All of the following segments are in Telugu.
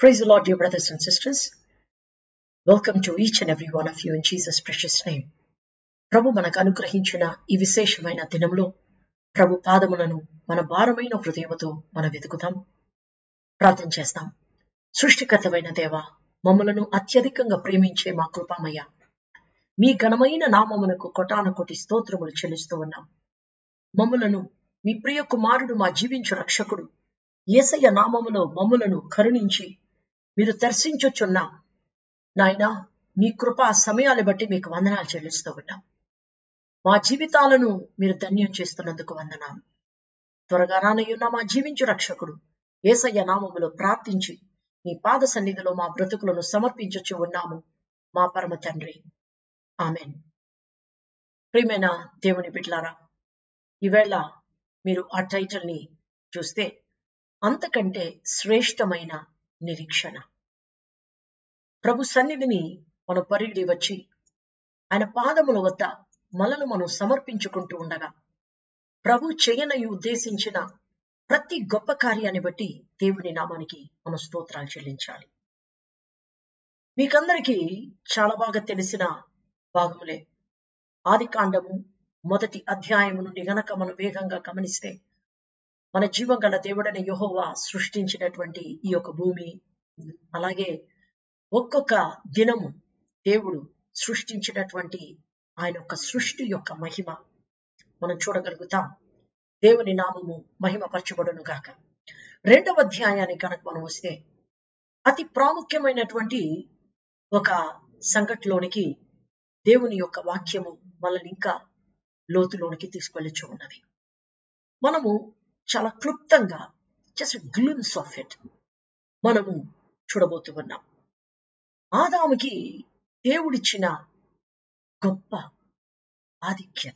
Praise the Lord, dear brothers and sisters. Welcome to each and every one of you in Jesus' precious name. ప్రభు మనకు అనుగ్రహించిన ఈ విశేషమైన దినంలో ప్రభు పాదములను మన భారమైన హృదయముతో మనం వెతుకుతాం ప్రార్థన చేస్తాం సృష్టికర్తమైన దేవ మమ్మలను అత్యధికంగా ప్రేమించే మా కృపామయ్య మీ ఘనమైన నామమునకు కొటాన కొటి స్తోత్రములు చెల్లిస్తూ ఉన్నాం మమ్ములను మీ ప్రియ కుమారుడు మా జీవించు రక్షకుడు ఏసయ్య నామములో మమ్ములను కరుణించి మీరు దర్శించుచున్న నాయనా నీ కృపా సమయాన్ని బట్టి మీకు వందనాలు చెల్లిస్తూ ఉన్నాం మా జీవితాలను మీరు ధన్యం చేస్తున్నందుకు వందనాలు త్వరగా రానయ్యున్న మా జీవించు రక్షకుడు ఏసయ్య నామములో ప్రార్థించి నీ పాద సన్నిధిలో మా బ్రతుకులను సమర్పించచ్చు ఉన్నాము మా పరమ తండ్రి ఆమెన్ ప్రియమైన దేవుని బిడ్లారా ఈవేళ మీరు ఆ టైటిల్ ని చూస్తే అంతకంటే శ్రేష్టమైన నిరీక్షణ ప్రభు సన్నిధిని మనం పరిగిడి వచ్చి ఆయన పాదముల వద్ద మనను మనం సమర్పించుకుంటూ ఉండగా ప్రభు చేయనని ఉద్దేశించిన ప్రతి గొప్ప కార్యాన్ని బట్టి దేవుని నామానికి మనం స్తోత్రాలు చెల్లించాలి మీకందరికీ చాలా బాగా తెలిసిన భాగములే ఆది కాండము మొదటి అధ్యాయము నుండి గనక మనం వేగంగా గమనిస్తే మన జీవం గల దేవుడైన యహోవా సృష్టించినటువంటి ఈ యొక్క భూమి అలాగే ఒక్కొక్క దినము దేవుడు సృష్టించినటువంటి ఆయన యొక్క సృష్టి యొక్క మహిమ మనం చూడగలుగుతాం దేవుని నామము మహిమ పరచబడును గాక రెండవ అధ్యాయానికి కనుక మనం వస్తే అతి ప్రాముఖ్యమైనటువంటి ఒక సంఘటలోనికి దేవుని యొక్క వాక్యము మనల్ని ఇంకా లోతులోనికి తీసుకెళ్ళచ్చు ఉన్నది మనము చాలా క్లుప్తంగా జస్ట్ గ్లిమ్స్ ఆఫ్ ఇట్ మనము చూడబోతూ ఉన్నాం ఆదాముకి దేవుడిచ్చిన గొప్ప ఆధిక్యత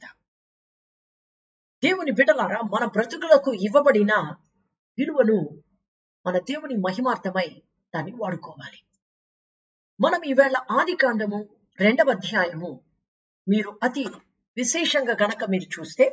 దేవుని బిడలారా మన బ్రతుకులకు ఇవ్వబడిన విలువను మన దేవుని మహిమార్థమై దాన్ని వాడుకోవాలి మనం ఈవేళ ఆది కాండము రెండవ అధ్యాయము మీరు అతి విశేషంగా గనక మీరు చూస్తే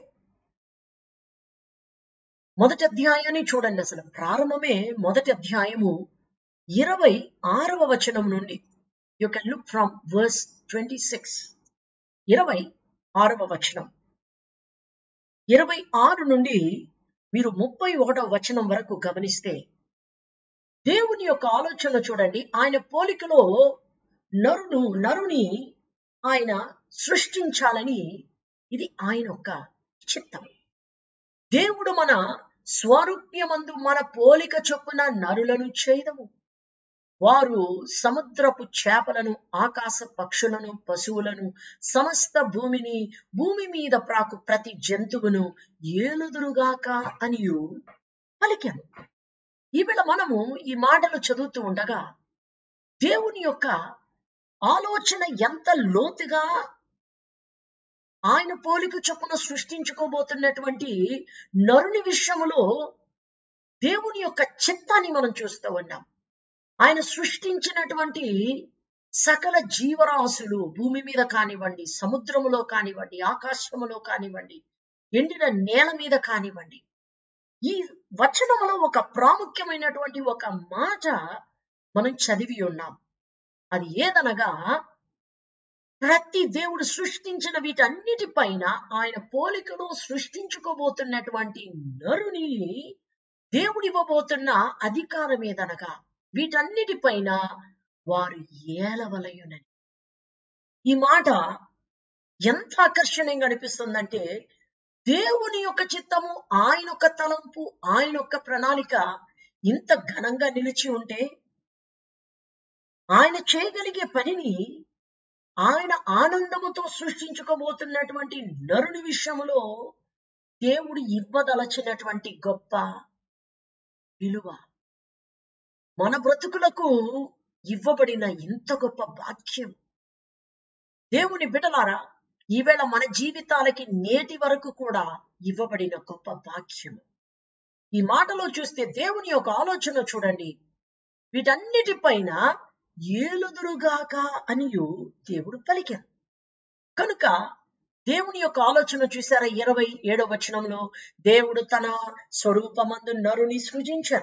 మొదటి అధ్యాయాన్ని చూడండి అసలు ప్రారంభమే మొదటి అధ్యాయము ఇరవై ఆరవ వచనం నుండి you can look from verse twenty six ఇరవై ఆరవ వచనం ఇరవై ఆరు నుండి మీరు ముప్పై ఒకటవ వచనం వరకు గమనిస్తే దేవుని యొక్క ఆలోచన చూడండి ఆయన పోలికలో నరుడు నరుని ఆయన సృష్టించాలని ఇది ఆయన యొక్క చిత్తం దేవుడు మన స్వరూప్యమందు మన పోలిక చొప్పున నరులను చేయదము వారు సముద్రపు చేపలను ఆకాశ పక్షులను పశువులను సమస్త భూమిని భూమి మీద ప్రాకు ప్రతి జంతువును ఏలుదురుగాక అనియు పలికాను ఈవేళ మనము ఈ మాటలు చదువుతూ ఉండగా దేవుని యొక్క ఆలోచన ఎంత లోతుగా ఆయన పోలిక చొప్పున సృష్టించుకోబోతున్నటువంటి నరుని విషయములో దేవుని యొక్క చిత్తాన్ని మనం చూస్తూ ఉన్నాం ఆయన సృష్టించినటువంటి సకల జీవరాశులు భూమి మీద కానివ్వండి సముద్రములో కానివ్వండి ఆకాశములో కానివ్వండి ఎండిన నేల మీద కానివ్వండి ఈ వచనములో ఒక ప్రాముఖ్యమైనటువంటి ఒక మాట మనం చదివి ఉన్నాం అది ఏదనగా ప్రతి దేవుడు సృష్టించిన వీటన్నిటిపైన ఆయన పోలికలో సృష్టించుకోబోతున్నటువంటి నరుని దేవుడు ఇవ్వబోతున్న అధికారం ఏదనగా వీటన్నిటిపైన వారు ఏలవలయునని ఈ మాట ఎంత ఆకర్షణీయంగా అనిపిస్తుందంటే దేవుని యొక్క చిత్తము ఆయన యొక్క తలంపు ఆయన యొక్క ప్రణాళిక ఇంత ఘనంగా నిలిచి ఉంటే ఆయన చేయగలిగే పనిని ఆయన ఆనందముతో సృష్టించుకోబోతున్నటువంటి నరుని విషయములో దేవుడు ఇవ్వదలచినటువంటి గొప్ప విలువ మన బ్రతుకులకు ఇవ్వబడిన ఇంత గొప్ప భాగ్యం దేవుని బిడలారా ఈవేళ మన జీవితాలకి నేటి వరకు కూడా ఇవ్వబడిన గొప్ప భాగ్యం ఈ మాటలో చూస్తే దేవుని యొక్క ఆలోచన చూడండి వీటన్నిటిపైన ఏలుదురుగాక అనియు దేవుడు పలికారు కనుక దేవుని యొక్క ఆలోచన చూసారా ఇరవై ఏడవ వచనంలో దేవుడు తన స్వరూపమందు నరుని సృజించారు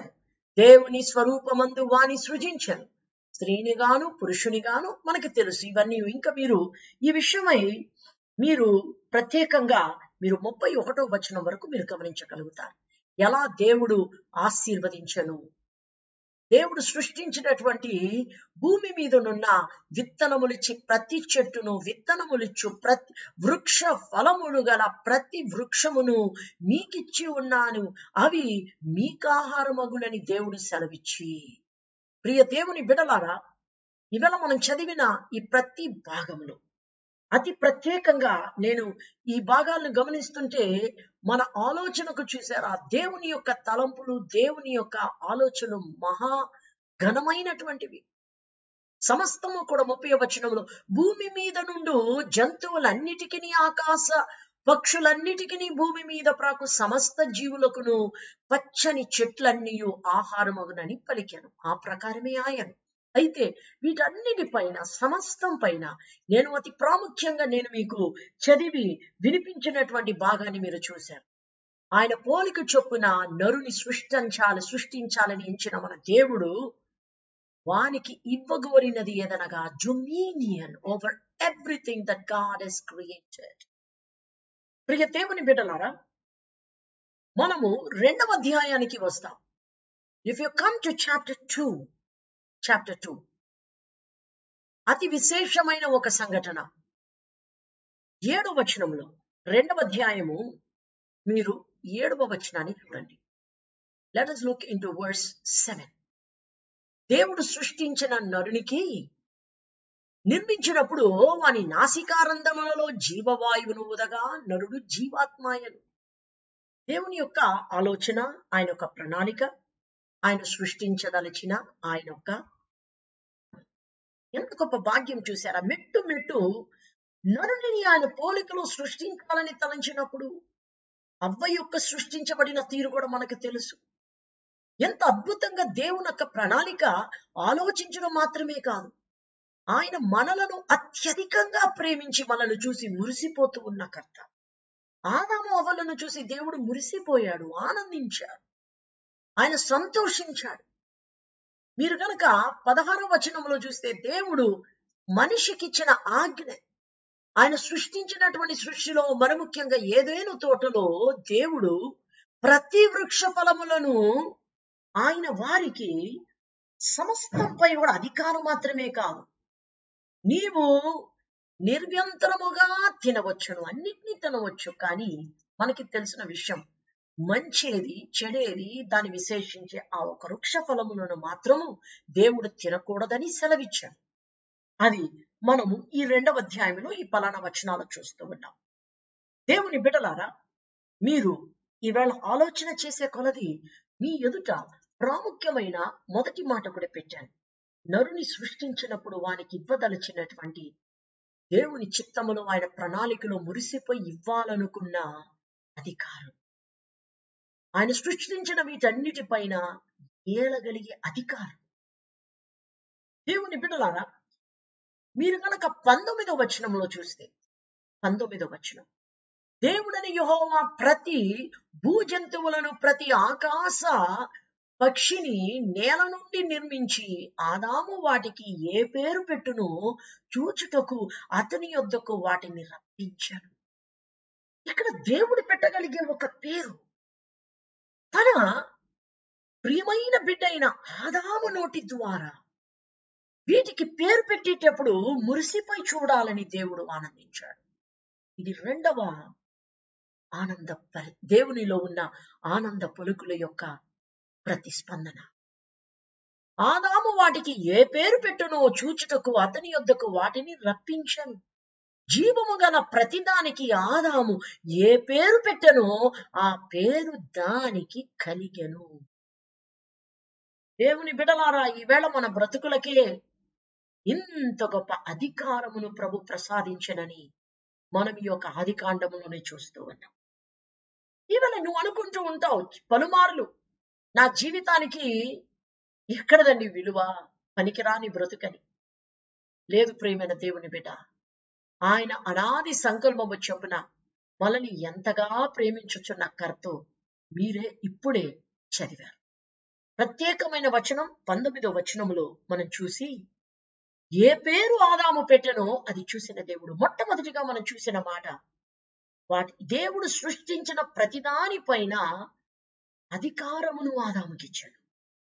దేవుని స్వరూపమందు వాని సృజించను స్త్రీనిగాను పురుషునిగాను మనకి తెలుసు ఇవన్నీ ఇంకా మీరు ఈ విషయమై మీరు ప్రత్యేకంగా మీరు ముప్పై ఒకటో వచనం వరకు మీరు గమనించగలుగుతారు ఎలా దేవుడు ఆశీర్వదించను దేవుడు సృష్టించినటువంటి భూమి మీదనున్న విత్తనములిచ్చి ప్రతి చెట్టును విత్తనములిచ్చు ప్రతి వృక్ష ఫలములు గల ప్రతి వృక్షమును మీకిచ్చి ఉన్నాను అవి మీకాహారమగునని దేవుడు సెలవిచ్చి ప్రియ దేవుని బిడలారా ఇవాళ మనం చదివిన ఈ ప్రతి భాగంలో అతి ప్రత్యేకంగా నేను ఈ భాగాలను గమనిస్తుంటే మన ఆలోచనకు చూసారా దేవుని యొక్క తలంపులు దేవుని యొక్క ఆలోచనలు మహా ఘనమైనటువంటివి సమస్తము కూడా ముప్పై వచనంలో భూమి మీద నుండు జంతువులన్నిటికీ ఆకాశ పక్షులన్నిటికీ భూమి మీద ప్రాకు సమస్త జీవులకును పచ్చని చెట్లన్నీ ఆహారమగునని పలికాను ఆ ప్రకారమే ఆయన అయితే వీటన్నిటిపైన సమస్తం పైన నేను అతి ప్రాముఖ్యంగా నేను మీకు చదివి వినిపించినటువంటి భాగాన్ని మీరు చూశారు ఆయన పోలిక చొప్పున నరుని సృష్టించాలి సృష్టించాలని ఎంచిన మన దేవుడు వానికి ఇవ్వగోరినది ఏదనగా dominion over everything that God has created ప్రియ దేవుని బిడ్డలారా మనము రెండవ అధ్యాయానికి వస్తాం if you come to chapter two chapter two అతి విశేషమైన ఒక సంఘటన ఏడవ వచనంలో రెండవ అధ్యాయము మీరు ఏడవ వచనాన్ని చూడండి let us look into verse seven దేవుడు సృష్టించిన నరునికి నిర్మించినప్పుడు వాని నాసికారంధములలో జీవవాయువును ఉదగా నరుడు జీవాత్మాయను దేవుని యొక్క ఆలోచన ఆయన యొక్క ప్రణాళిక ఆయన సృష్టించదలిచిన ఆయన యొక్క ఎంత గొప్ప భాగ్యం చూశారా మెట్టు మెట్టు నరుని ఆయన పోలికలో సృష్టించాలని తలంచినప్పుడు అవ్వ యొక్క సృష్టించబడిన తీరు కూడా మనకు తెలుసు ఎంత అద్భుతంగా దేవుని యొక్క ప్రణాళిక ఆలోచించడం మాత్రమే కాదు ఆయన మనలను అత్యధికంగా ప్రేమించి మనల్ని చూసి మురిసిపోతూ ఉన్న కర్త ఆదాము అవ్వలను చూసి దేవుడు మురిసిపోయాడు ఆనందించాడు ఆయన సంతోషించాడు మీరు కనుక పదహారవ వచనంలో చూస్తే దేవుడు మనిషికిచ్చిన ఆజ్ఞ ఆయన సృష్టించినటువంటి సృష్టిలో మరి ముఖ్యంగా ఏదైనా తోటలో దేవుడు ప్రతి వృక్ష ఫలములను ఆయన వారికి సమస్తంపై కూడా అధికారం మాత్రమే కాదు నీవు నిర్వ్యంతరముగా తినవచ్చును అన్నిటినీ తినవచ్చు కానీ మనకి తెలిసిన విషయం మంచేది చెడేది దాన్ని విశేషించే ఆ ఒక వృక్ష ఫలములను మాత్రము దేవుడు తినకూడదని సెలవిచ్చాడు అది మనము ఈ రెండవ అధ్యాయంలో ఈ పలానా వచనాలు చూస్తూ ఉన్నాం దేవుని బిడలారా మీరు ఈవేళ ఆలోచన చేసే కొలది మీ ఎదుట ప్రాముఖ్యమైన మొదటి మాట కూడా పెట్టాను నరుని సృష్టించినప్పుడు వానికి ఇవ్వదలచినటువంటి దేవుని చిత్తములో ఆయన ప్రణాళికలో మురిసిపోయి ఇవ్వాలనుకున్న అధికారం ఆయన సృష్టించిన వీటన్నిటిపైన ఏలగలిగే అధికారం దేవుని బిడ్డలారా మీరు కనుక పంతొమ్మిదో వచనంలో చూస్తే పంతొమ్మిదో వచనం దేవుడని యహోవా ప్రతి భూజంతువులను ప్రతి ఆకాశ పక్షిని నేల నుండి నిర్మించి ఆదాము వాటికి ఏ పేరు పెట్టును చూచుటకు అతని యొద్దకు వాటిని రప్పించాను ఇక్కడ దేవుడు పెట్టగలిగే ఒక పేరు తన ప్రియమైన బిడ్డ అయిన ఆదాము నోటి ద్వారా వీటికి పేరు పెట్టేటప్పుడు మురిసిపోయి చూడాలని దేవుడు ఆనందించాడు ఇది రెండవ ఆనంద పరి దేవునిలో ఉన్న ఆనంద పలుకుల యొక్క ప్రతిస్పందన ఆదాము వాటికి ఏ పేరు పెట్టునో చూచుటకు అతని యొద్దకు వాటిని రప్పించను జీవము గల ప్రతిదానికి ఆదాము ఏ పేరు పెట్టనో ఆ పేరు దానికి కలిగెను దేవుని బిడలారా ఈవేళ మన బ్రతుకులకే ఇంత గొప్ప అధికారమును ప్రభు ప్రసాదించనని మనం ఈ యొక్క ఆదికాండములోనే చూస్తూ ఉన్నాం ఈవేళ నువ్వు అనుకుంటూ ఉంటావు పలుమార్లు నా జీవితానికి ఎక్కడదండి విలువ పనికిరాని బ్రతుకని లేదు ప్రేమైన దేవుని బిడ్డ ఆయన అనాది సంకల్పము చొప్పున మనల్ని ఎంతగా ప్రేమించుచున్న కర్తో మీరే ఇప్పుడే చదివారు ప్రత్యేకమైన వచనం పంతొమ్మిదో వచనములో మనం చూసి ఏ పేరు ఆదాము పెట్టెనో అది చూసిన దేవుడు మొట్టమొదటిగా మనం చూసిన మాట వాటి దేవుడు సృష్టించిన ప్రతిదానిపైన అధికారమును ఆదాముకిచ్చాడు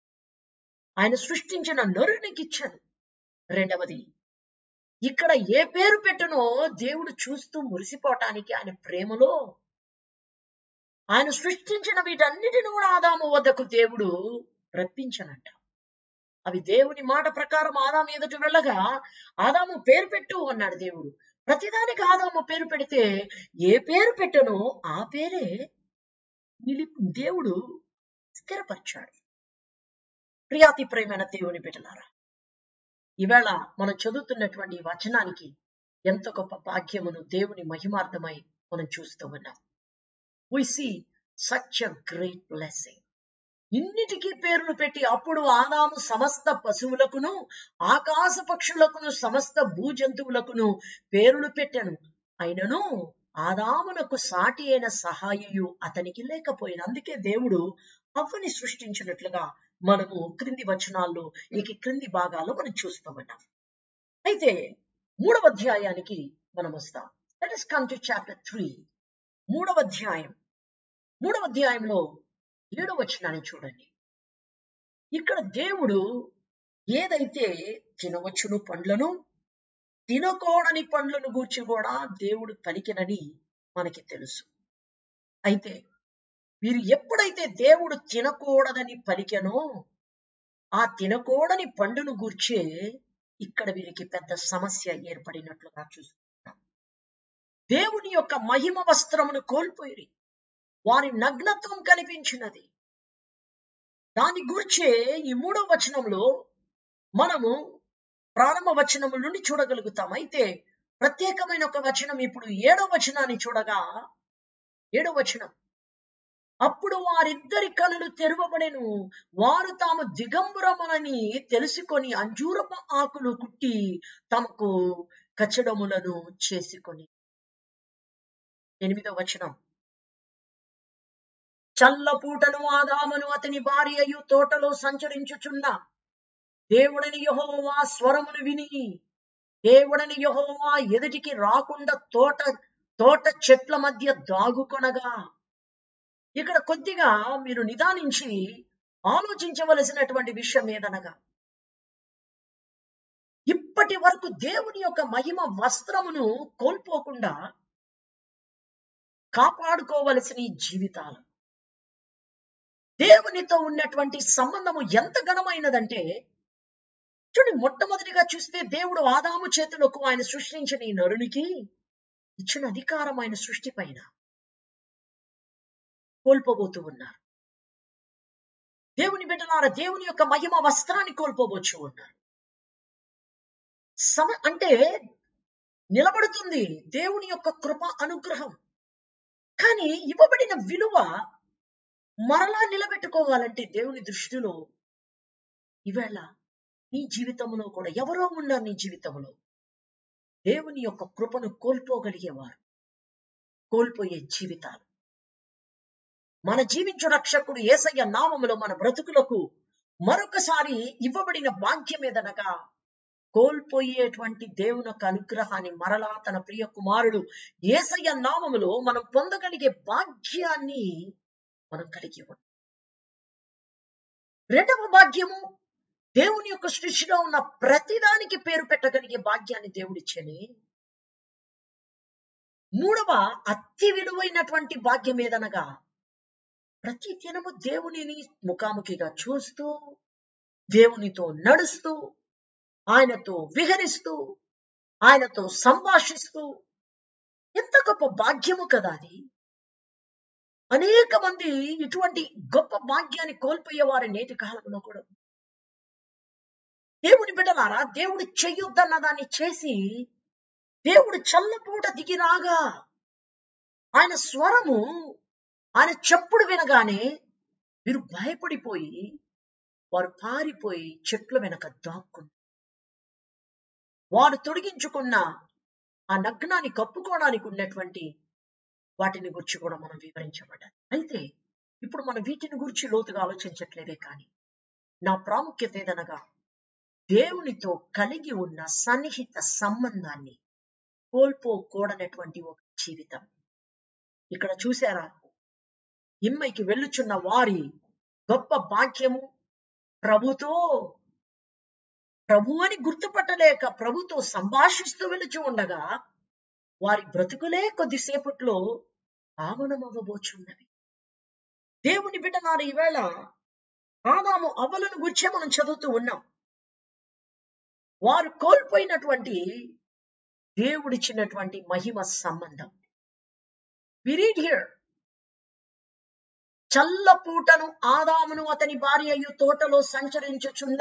ఆయన సృష్టించిన నరునికిచ్చాడు రెండవది ఇక్కడ ఏ పేరు పెట్టనో దేవుడు చూస్తూ మురిసిపోవటానికి ఆయన ప్రేమలో ఆయన సృష్టించిన వీటన్నిటిని కూడా ఆదాము వద్దకు దేవుడు రప్పించనంట అవి దేవుని మాట ప్రకారం ఆదాము ఎదుట వెళ్ళగా ఆదాము పేరు పెట్టు అన్నాడు దేవుడు ప్రతిదానికి ఆదాము పేరు పెడితే ఏ పేరు పెట్టనో ఆ పేరే నిలిపి దేవుడు స్థిరపరిచాడు ప్రియాతి ప్రేమైన దేవుని బిడ్డలారా ఈవేళ మనం చదువుతున్నటువంటి ఈ వచనానికి ఎంత గొప్ప భాగ్యమును దేవుని మహిమార్థమై మనం చూస్తూ ఉన్నాం we see such a great blessing ఇన్నిటికీ పేర్లు పెట్టి అప్పుడు ఆదాము సమస్త పశువులకును ఆకాశ పక్షులకును సమస్త భూజంతువులకును పేర్లు పెట్టాను అయినను ఆదామునకు సాటి అయిన సహాయయు అతనికి లేకపోయిన అందుకే దేవుడు అవ్వని సృష్టించినట్లుగా మనము క్రింది వచనాల్లో ఈ క్రింది భాగాల్లో మనం చూస్తూ ఉన్నాం అయితే మూడవ అధ్యాయానికి మనం వస్తాం let us come to chapter three మూడవ అధ్యాయం మూడవ అధ్యాయంలో ఏడవ వచనాన్ని చూడండి ఇక్కడ దేవుడు ఏదైతే తినవచ్చును పండ్లను తినకూడని పండ్లను గూర్చి కూడా దేవుడు పలికినని మనకి తెలుసు అయితే వీరు ఎప్పుడైతే దేవుడు తినకూడదని పలికెనో ఆ తినకూడని పండును గూర్చే ఇక్కడ వీరికి పెద్ద సమస్య ఏర్పడినట్లుగా చూస్తున్నాం దేవుని యొక్క మహిమ వస్త్రమును కోల్పోయి వారి నగ్నత్వం కనిపించినది దాని గురించే ఈ మూడవ వచనంలో మనము ప్రారంభ వచనము నుండి చూడగలుగుతాం అయితే ప్రత్యేకమైన ఒక వచనం ఇప్పుడు ఏడవ వచనాన్ని చూడగా ఏడవ వచనం అప్పుడు వారిద్దరి కనులు తెరవబడెను వారు తాము దిగంబరములని తెలుసుకొని అంజూరపు ఆకులు కుట్టి తమకు కచ్చడములను చేసుకొని ఎనిమిదవ వచనం చల్లపూటను ఆదామును అతని భార్యయు తోటలో సంచరించుచున్న దేవుడని యహోవా స్వరమును విని దేవుడని యహోవా ఎదుటికి రాకుండా తోట తోట చెట్ల మధ్య దాగుకొనగా ఇక్కడ కొద్దిగా మీరు నిదానించి ఆలోచించవలసినటువంటి విషయం ఏదనగా ఇప్పటి వరకు దేవుని యొక్క మహిమ వస్త్రమును కోల్పోకుండా కాపాడుకోవలసిన ఈ జీవితాలు దేవునితో ఉన్నటువంటి సంబంధము ఎంత ఘనమైనదంటే చూడండి మొట్టమొదటిగా చూస్తే దేవుడు ఆదాము చేతులకు ఆయన సృష్టించిన ఈ నరునికి ఇచ్చిన అధికారం ఆయన సృష్టి పైన కోల్పోబోతూ ఉన్నారు దేవుని బిడ్డలార దేవుని యొక్క మహిమ వస్త్రాన్ని కోల్పోబోచు ఉన్నారు సమ అంటే నిలబడుతుంది దేవుని యొక్క కృప అనుగ్రహం కానీ ఇవ్వబడిన విలువ మరలా నిలబెట్టుకోవాలంటే దేవుని దృష్టిలో ఈవేళ నీ జీవితంలో కూడా ఎవరో ఉన్నారు నీ జీవితంలో దేవుని యొక్క కృపను కోల్పోగలిగేవారు కోల్పోయే జీవితాలు మన జీవించు రక్షకుడు ఏసయ్య నామములో మన బ్రతుకులకు మరొకసారి ఇవ్వబడిన భాగ్యం ఏదనగా కోల్పోయేటువంటి దేవుని యొక్క అనుగ్రహాన్ని మరలా తన ప్రియ కుమారుడు ఏసయ్య నామములో మనం పొందగలిగే భాగ్యాన్ని మనం కలిగి ఉన్నాం రెండవ భాగ్యము దేవుని యొక్క సృష్టిలో ఉన్న ప్రతిదానికి పేరు పెట్టగలిగే భాగ్యాన్ని దేవుడిచ్చని మూడవ అతి విలువైనటువంటి భాగ్యం ఏదనగా ప్రతి దినము దేవునిని ముఖాముఖిగా చూస్తూ దేవునితో నడుస్తూ ఆయనతో విహరిస్తూ ఆయనతో సంభాషిస్తూ ఎంత గొప్ప భాగ్యము కదా అది అనేక మంది ఇటువంటి గొప్ప భాగ్యాన్ని కోల్పోయేవారు నేటి కాలంలో కూడా దేవుని బిడ్డలారా దేవుడు చెయ్యొద్దన్న దాన్ని చేసి దేవుడు చల్లపూట దిగిరాగా ఆయన స్వరము ఆయన చెప్పుడు వినగానే వీరు భయపడిపోయి వారు పారిపోయి చెట్ల వెనక దాక్కున్నారు వారు తొడిగించుకున్న ఆ నగ్నాన్ని కప్పుకోవడానికి ఉన్నటువంటి వాటిని గురించి కూడా మనం వివరించబడ్డాలి అయితే ఇప్పుడు మనం వీటిని గురించి లోతుగా ఆలోచించట్లేదే కానీ నా ప్రాముఖ్యత ఏదనగా దేవునితో కలిగి ఉన్న సన్నిహిత సంబంధాన్ని కోల్పోకూడనటువంటి ఒక జీవితం ఇక్కడ చూసారా ఇమ్మైకి వెళ్ళుచున్న వారి గొప్ప భాగ్యము ప్రభుతో ప్రభు అని గుర్తుపట్టలేక ప్రభుతో సంభాషిస్తూ వెళుచు ఉండగా వారి బ్రతుకులే కొద్దిసేపట్లో ఆవనమవ్వబోచున్నవి దేవుని బిడ్డలారు ఈవేళ ఆదాము అవ్వలను గుర్చే మనం చదువుతూ ఉన్నాం వారు కోల్పోయినటువంటి దేవుడిచ్చినటువంటి మహిమ సంబంధం విరీడ్ హియర్ చల్లపూటను ఆదామును అతని భార్య అయ్యు తోటలో సంచరించుచున్న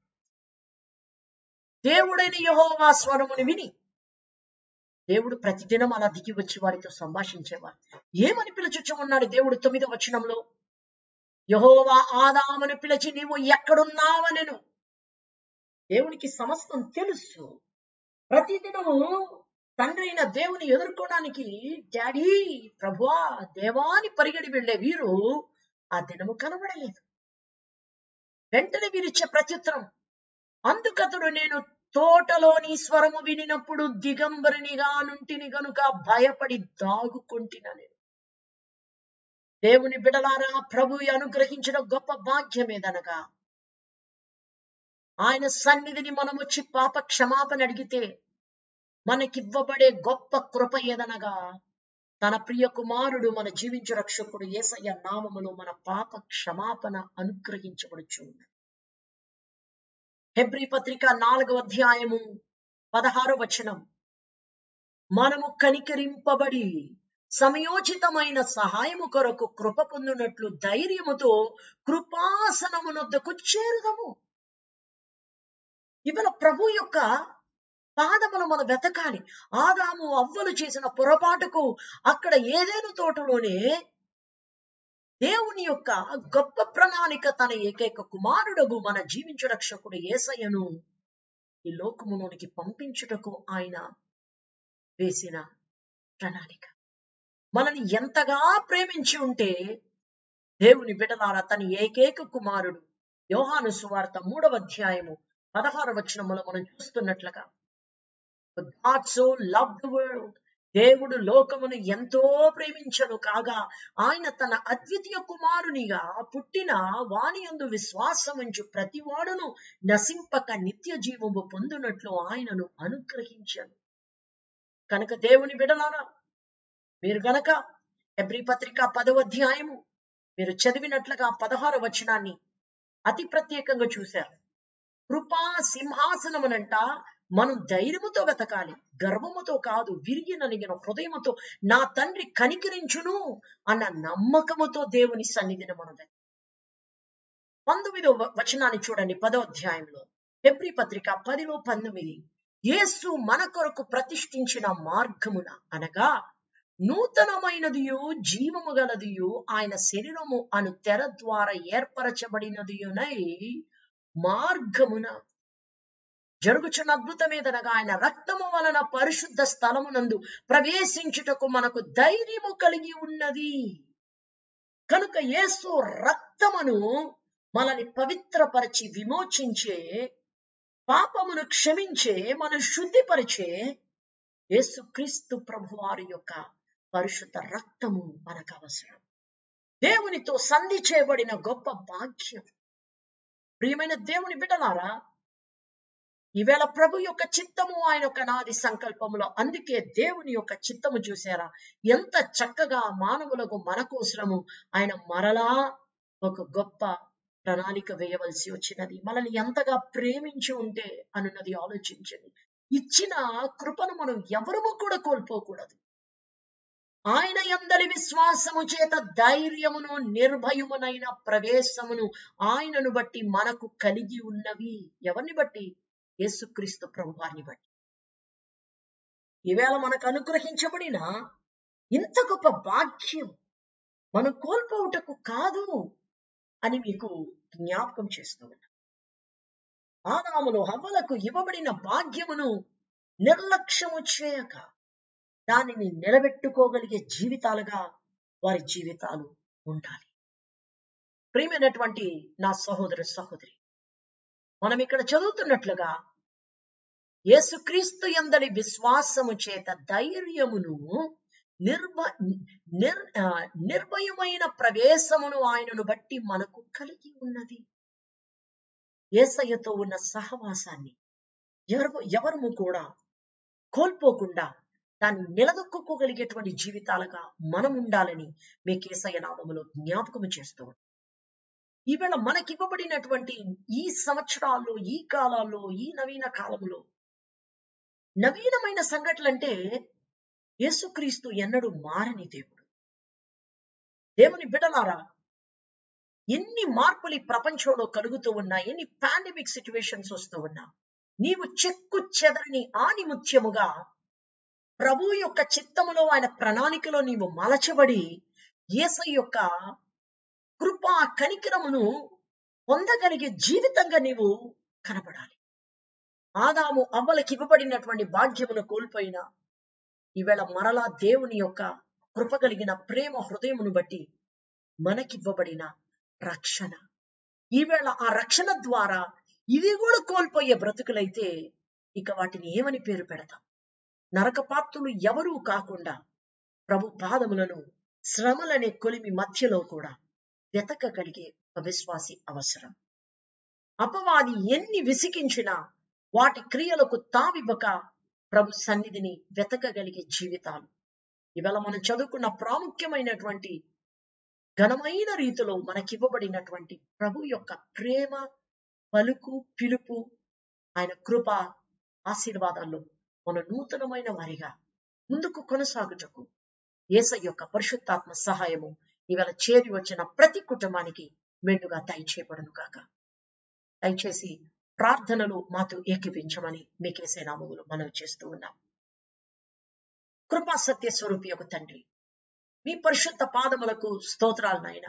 దేవుడైన యహోవా స్వరముని విని దేవుడు ప్రతిదినం అలా దిగి వచ్చి వారితో సంభాషించేవారు ఏమని పిలుచుచు ఉన్నాడు దేవుడు తొమ్మిదో వచనంలో యహోవా ఆదామును పిలిచి నీవు ఎక్కడున్నావనెను దేవునికి సమస్తం తెలుసు ప్రతిదినము తండ్రి అయిన దేవుని ఎదుర్కోవడానికి డాడీ ప్రభువా దేవాని పరిగెడి వెళ్లే వీరు ఆ దినము కనబడలేదు వెంటనే వీరిచ్చే ప్రత్యుత్తరం అందుకతడు నేను తోటలోని స్వరము వినినప్పుడు దిగంబరినిగా నుంటిని గనుక భయపడి దాగుకుంటున్నాను దేవుని బిడలారా ప్రభు అనుగ్రహించిన గొప్ప భాగ్యమేదనగా ఆయన సన్నిధిని మనం వచ్చి పాప క్షమాపణ అడిగితే మనకివ్వబడే గొప్ప కృప ఏదనగా తన ప్రియ కుమారుడు మన జీవించు రక్షకుడు ఏసయ్య నామములో మన పాప క్షమాపణ అనుగ్రహించబడుచు హెబ్రి పత్రిక నాలుగవ అధ్యాయము పదహారో వచనం మనము కనికరింపబడి సమయోచితమైన సహాయము కొరకు కృప పొందినట్లు ధైర్యముతో కృపాసనమునొద్దకు చేరుదము ఇవాళ ప్రభు యొక్క పాదములు మనం వెతకాలి ఆదాము అవ్వలు చేసిన పొరపాటుకు అక్కడ ఏదేను తోటలోనే దేవుని యొక్క గొప్ప ప్రణాళిక తన ఏకైక కుమారుడగు మన జీవించు రక్షకుడు ఏసయ్యను ఈ లోకములోనికి పంపించుటకు ఆయన వేసిన ప్రణాళిక మనని ఎంతగా ప్రేమించి ఉంటే దేవుని బిడలారా తన ఏకైక కుమారుడు యోహాను సువార్త మూడవ అధ్యాయము పదహార వచనములో మనం చూస్తున్నట్లుగా God so love the world దేవుడు లోకమును ఎంతో ప్రేమించను కాగా ఆయన తన అద్వితీయ కుమారునిగా పుట్టిన వాని యందు విశ్వాసముంచు ప్రతివాడును నశింపక నిత్య జీవము పొందునట్లు ఆయనను అనుగ్రహించను కనుక దేవుని బిడలారా మీరు గనక ఎబ్రి పత్రిక పదవ అధ్యాయము మీరు చదివినట్లుగా పదహార వచనాన్ని అతి ప్రత్యేకంగా చూశారు కృపా సింహాసనమునంట మనం ధైర్యముతో వెతకాలి గర్వముతో కాదు విరిగి నలిగిన హృదయముతో నా తండ్రి కనికరించును అన్న నమ్మకముతో దేవుని సన్నిధిని మనం వెతకాలి పంతొమ్మిదో వచనాన్ని చూడండి పదో అధ్యాయంలో ఫిబ్రి పత్రిక పదిలో పంతొమ్మిది యేసు మన కొరకు ప్రతిష్ఠించిన మార్గమున అనగా నూతనమైనదియు జీవము గలదియు ఆయన శరీరము అను తెర ద్వారా ఏర్పరచబడినదియునై మార్గమున జరుగుచున్న అద్భుతమేదనగా ఆయన రక్తము వలన పరిశుద్ధ స్థలమునందు ప్రవేశించుటకు మనకు ధైర్యము కలిగి ఉన్నది కనుక యేసు రక్తమును మనల్ని పవిత్రపరిచి విమోచించే పాపమును క్షమించే మన శుద్ధిపరిచే యేసుక్రీస్తు ప్రభువారి యొక్క పరిశుద్ధ రక్తము మనకు అవసరం దేవునితో సంధి చేయబడిన గొప్ప భాగ్యం ప్రియమైన దేవుని బిడ్డలారా ఈవేళ ప్రభు యొక్క చిత్తము ఆయన యొక్క నాది సంకల్పములో అందుకే దేవుని యొక్క చిత్తము చూసారా ఎంత చక్కగా మానవులకు మన కోసము ఆయన మరలా ఒక గొప్ప ప్రణాళిక వేయవలసి వచ్చినది మనల్ని ఎంతగా ప్రేమించి ఉంటే అనున్నది ఆలోచించండి ఇచ్చిన కృపను మనం ఎవరము కూడా కోల్పోకూడదు ఆయన ఎందరి విశ్వాసము చేత ధైర్యమును నిర్భయమునైన ప్రవేశమును ఆయనను బట్టి మనకు కలిగి ఉన్నవి ఎవరిని బట్టి యేసుక్రీస్తు ప్రభువారిని బట్టి ఈవేళ మనకు అనుగ్రహించబడిన ఇంత గొప్ప భాగ్యం మనం కోల్పోవుటకు కాదు అని మీకు జ్ఞాపకం చేస్తూ ఉన్నా ఆదాములు హవ్వలకు ఇవ్వబడిన భాగ్యమును నిర్లక్ష్యము చేయక దానిని నిలబెట్టుకోగలిగే జీవితాలుగా వారి జీవితాలు ఉండాలి ప్రియమైనటువంటి నా సహోదర సహోదరి మనం ఇక్కడ చదువుతున్నట్లుగా యేసుక్రీస్తు ఎందరి విశ్వాసము చేత ధైర్యమును నిర్భ నిర్ ఆ, నిర్భయమైన ప్రవేశమును ఆయనను బట్టి మనకు కలిగి ఉన్నది ఏసయ్యతో ఉన్న సహవాసాన్ని ఎవరు ఎవరము కూడా కోల్పోకుండా దాన్ని నిలదొక్కుకోగలిగేటువంటి జీవితాలుగా మనం ఉండాలని మీ కేసయ్య నామములో జ్ఞాపకము చేస్తూ ఉన్నాం. ఈవేళ మనకివ్వబడినటువంటి ఈ సంవత్సరాల్లో ఈ కాలాల్లో ఈ నవీన కాలములో నవీనమైన సంఘటనలు అంటే యేసుక్రీస్తు ఎన్నడూ మారని దేవుడు దేవుని బిడలారా ఎన్ని మార్పులు ఈ ప్రపంచంలో కలుగుతూ ఉన్నా ఎన్ని పాండమిక్ సిచ్యువేషన్స్ వస్తూ ఉన్నా నీవు చెక్కు చెదరని ఆనిముత్యముగా ప్రభు యొక్క చిత్తములో ఆయన ప్రణాళికలో నీవు మలచబడి యేసై యొక్క కృపా కనికరమును పొందగలిగే జీవితంగా నీవు కనపడాలి ఆదాము అవ్వలకి ఇవ్వబడినటువంటి భాగ్యమును కోల్పోయిన ఈవేళ మరలా దేవుని యొక్క కృప కలిగిన ప్రేమ హృదయమును బట్టి మనకివ్వబడిన రక్షణ ఈవేళ ఆ రక్షణ ద్వారా ఇవి కూడా కోల్పోయే బ్రతుకులైతే ఇక వాటిని ఏమని పేరు పెడతాం నరకపాత్రులు ఎవరూ కాకుండా ప్రభు పాదములను శ్రమలనే కొలిమి మధ్యలో కూడా వెతకగలిగే ఒక విశ్వాసి అవసరం అపవాది ఎన్ని విసిగించినా వాటి క్రియలకు తావివ్వక ప్రభు సన్నిధిని వెతకగలిగే జీవితాలు ఇవాళ మనం చదువుకున్న ప్రాముఖ్యమైనటువంటి ఘనమైన రీతిలో మనకివ్వబడినటువంటి ప్రభు యొక్క ప్రేమ పలుకు పిలుపు ఆయన కృప ఆశీర్వాదాల్లో మన నూతనమైన వారిగా ముందుకు కొనసాగుటకు ఏస యొక్క పరిశుద్ధాత్మ సహాయము ఇవాళ చేరి వచ్చిన ప్రతి కుటుంబానికి మెండుగా దయచేయబడును కాక దయచేసి ప్రార్థనలు మాతో ఏకీపించమని మీకేసే నామములు మనం చేస్తూ ఉన్నాం కృపా సత్య స్వరూపి యొక్క తండ్రి మీ పరిశుద్ధ పాదములకు స్తోత్రాలు నాయన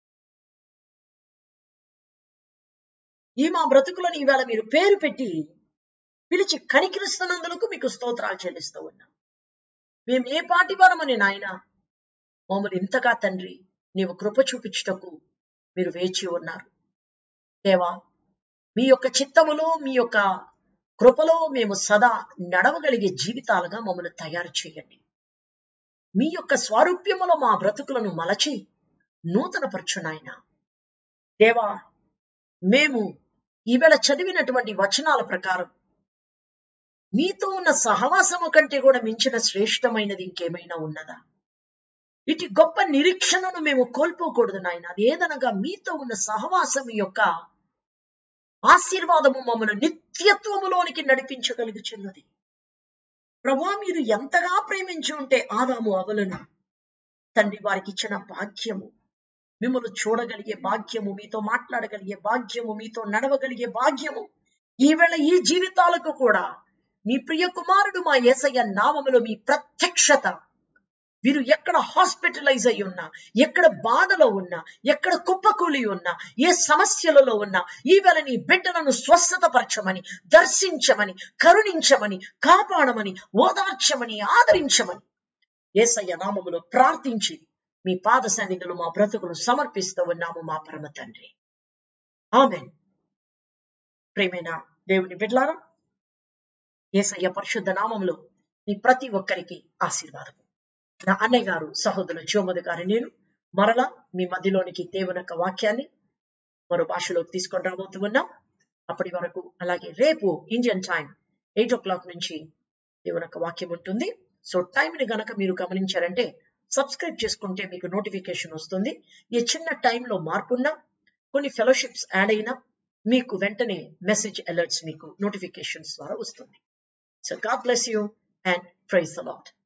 ఈ మా బ్రతుకులను ఈవేళ మీరు పేరు పెట్టి పిలిచి కనికరిస్తున్నందులకు మీకు స్తోత్రాలు చెల్లిస్తూ ఉన్నాం మేము ఏ పాటి వారమని నాయన మమ్మల్ని ఇంతగా తండ్రి నీవు కృప చూపించుటకు మీరు వేచి ఉన్నారు దేవా మీ యొక్క చిత్తములో మీ యొక్క కృపలో మేము సదా నడవగలిగే జీవితాలుగా మమ్మల్ని తయారు చేయండి మీ యొక్క స్వారూప్యములో మా బ్రతుకులను మలచి నూతనపరచు నాయన దేవా మేము ఈవేళ చదివినటువంటి వచనాల ప్రకారం మీతో ఉన్న సహవాసము కంటే కూడా మించిన శ్రేష్టమైనది ఇంకేమైనా ఉన్నదా ఇటు గొప్ప నిరీక్షణను మేము కోల్పోకూడదు నాయన అదేదనగా మీతో ఉన్న సహవాసం యొక్క ఆశీర్వాదము మమ్మల్ని నిత్యత్వములోనికి నడిపించగలుగుచున్నది ప్రభా మీరు ఎంతగా ప్రేమించి ఉంటే ఆదాము అవలను తండ్రి వారికి ఇచ్చిన భాగ్యము మిమ్మల్ని చూడగలిగే భాగ్యము మీతో మాట్లాడగలిగే భాగ్యము మీతో నడవగలిగే భాగ్యము ఈవేళ ఈ జీవితాలకు కూడా మీ ప్రియ కుమారుడు మా ఏసయ్య నామములో మీ ప్రత్యక్షత వీరు ఎక్కడ హాస్పిటలైజ్ అయి ఉన్నా ఎక్కడ బాధలో ఉన్నా ఎక్కడ కుప్పకూలి ఉన్నా ఏ సమస్యలలో ఉన్నా ఈవేళ నీ బిడ్డలను స్వస్థతపరచమని దర్శించమని కరుణించమని కాపాడమని ఓదార్చమని ఆదరించమని ఏసయ్య నామములో ప్రార్థించి మీ పాద సన్నిధులు మా బ్రతుకులు సమర్పిస్తూ ఉన్నాము మా పరమ తండ్రి ఆమెన్ ప్రేమైన దేవుని బిడ్లారా ఏసయ్య పరిశుద్ధ నామములో మీ ప్రతి ఒక్కరికి ఆశీర్వాదం నా అన్నయ్య గారు సహోదరులు జోమది గారు నేను మరలా మీ మధ్యలోనికి దేవుని యొక్క వాక్యాన్ని మరో భాషలోకి తీసుకొని రాబోతూ ఉన్నాం అప్పటి వరకు అలాగే రేపు Indian time eight o'clock నుంచి దేవుని యొక్క వాక్యం ఉంటుంది సో టైంని గనక మీరు గమనించారంటే సబ్స్క్రైబ్ చేసుకుంటే మీకు నోటిఫికేషన్ వస్తుంది ఈ చిన్న టైంలో మార్పున్నా కొన్ని ఫెలోషిప్స్ యాడ్ అయినా మీకు వెంటనే మెసేజ్ అలర్ట్స్ మీకు నోటిఫికేషన్స్ ద్వారా వస్తుంది so God bless you and praise the lot